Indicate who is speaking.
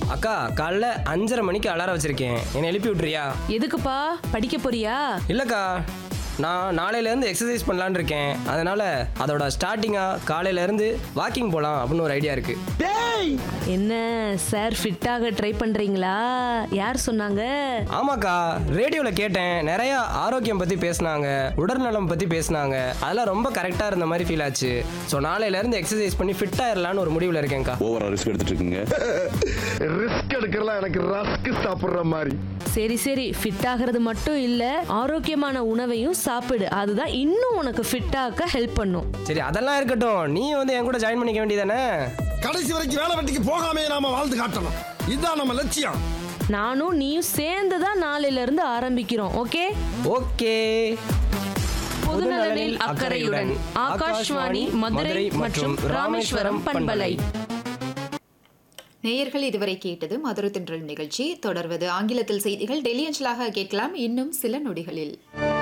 Speaker 1: அக்கா காலைல அஞ்சரை மணிக்கு அலாரம் வச்சிருக்கேன் என்னை எழுப்பி விட்றியா
Speaker 2: எதுக்குப்பா படிக்க போறியா
Speaker 1: இல்லைக்கா நான் நாளையிலேருந்து எக்ஸசைஸ் பண்ணலான்னு இருக்கேன் அதனால அதோட ஸ்டார்டிங்காக காலையிலேருந்து வாக்கிங் போகலாம் அப்படின்னு ஒரு ஐடியா இருக்கு
Speaker 2: என்ன சார் ஃபிட்டாக ட்ரை பண்றீங்களா யார் சொன்னாங்க
Speaker 1: ஆமாக்கா ரேடியோவில் கேட்டேன் நிறைய ஆரோக்கியம் பற்றி பேசுனாங்க உடல்நலம் பற்றி பேசுனாங்க அதெல்லாம் ரொம்ப கரெக்டாக இருந்த மாதிரி ஃபீல் ஆச்சு ஸோ நாளையிலேருந்து எக்ஸசைஸ் பண்ணி ஃபிட் ஆயிடலான்னு ஒரு முடிவில் இருக்கேன்க்கா
Speaker 3: ஓவரா ரிஸ்க் எடுத்துட்டு இருக்கீங்க
Speaker 4: ரிஸ்க் எடுக்கிறலாம் எனக்கு ரஸ்க் சாப்பிடுற மாதிரி
Speaker 2: சரி சரி ஃபிட் ஆகிறது மட்டும் இல்ல ஆரோக்கியமான உணவையும் சாப்பிடு அதுதான் இன்னும் உனக்கு ஃபிட் ஆக்க ஹெல்ப் பண்ணும்
Speaker 1: சரி அதெல்லாம் இருக்கட்டும் நீ வந்து என் கூட ஜாயின் பண்ணிக்க வேண்டியதானே
Speaker 4: கடைசி வரைக்கும் வேலை வெட்டிக்கு போகாமே நாம வாழ்ந்து காட்டணும் இதுதான் நம்ம லட்சியம்
Speaker 2: நானும் நீயும் சேர்ந்து தான் நாளையில இருந்து ஆரம்பிக்கிறோம் ஓகே
Speaker 1: ஓகே
Speaker 2: பொதுநலனில் அக்கறையுடன் ஆகாஷ்வாணி மதுரை மற்றும் ராமேஸ்வரம் பண்பலை
Speaker 5: நேயர்கள் இதுவரை கேட்டது மதுரை தென்றல் நிகழ்ச்சி தொடர்வது ஆங்கிலத்தில் செய்திகள் டெல்லி அஞ்சலாக கேட்கலாம் இன்னும் சில நொடிகளில்